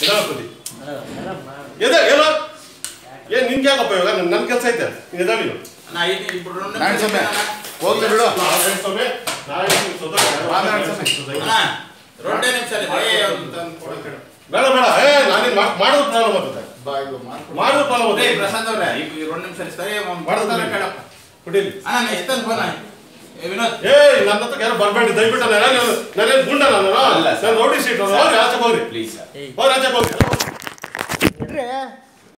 ನಿಧಾನ ಕೂತಿ ಎದೆ ಏನೋ ಏನ್ ನಿನ್ಗೆ ಯಾಕಪ್ಪ ಇವಾಗ ನನ್- ನನ್ ಕೆಲಸ ಐತೆ ನಿಧಾನ ನೀನು ಅಣ್ಣ ಐದು ಇಬ್ರು రెండు ನಾರಾಯಣ ಸ್ವಾಮಿ ನಿಮಿಷ ಹೋಗ್ಲಿ ಬಿಡು ನಾರಾಯಣ ಸ್ವಾಮಿ, ನಾರಾಯಣ ಸ್ವತಃ ನಾರಾಯಣ ಸ್ವಾಮಿ. ಅಣ್ಣ రెండే నిమిషాలు ఏ ಅಂತ ಕೊಡಕ್ಕೆ. ಬೇಡ ಬೇಡ ಏ ನಾನೇನ್ ಮಾಡೋದು ಪ್ರಾಬ್ಲಮ್ ಆಗ್ತದೆ ಬಾ ಇದು ಮಾಡ್ಕೊಡು. ಮಾಡೋದು ಪ್ರಾಬ್ಲಮ್ ಏ ಆಗ್ತದೆ ಪ್ರಶಾಂತ್ ಅವ್ರೆ ಈಗ ಈ రెండు నిమిషాలు ఇస్తారే ಮಾಡ್ತಾರೆ ಮಾಡ್ತಾರೆ ಕೇಳಪ್ಪ ಕುಡೀಲಿ ಅಣ್ಣ ನಾನು ಇస్తాను ಫೋನ್ ಏ ವಿನೋದ್ ಏ ನನ್ನ ಹತ್ರ ಯಾರು ಬರಬೇಡಿ ದಯವಿಟ್ಟು ನಾನು ನಾನು- ನಾನೇನ್ ಗುಂಡ ನಾನು ಅಲ್ಲ, ಸರ್. ನಾನು ರೌಡಿ ಸೀಟ್ ಹೋಗ್ರಿ ಆಚೆ ಹೋಗ್ರಿ ಪ್ಲೀಸ್ ಹೋಗ್ರಿ ಆಚೆ ಹೋಗ್ರಿ ಇಡ್ರಿ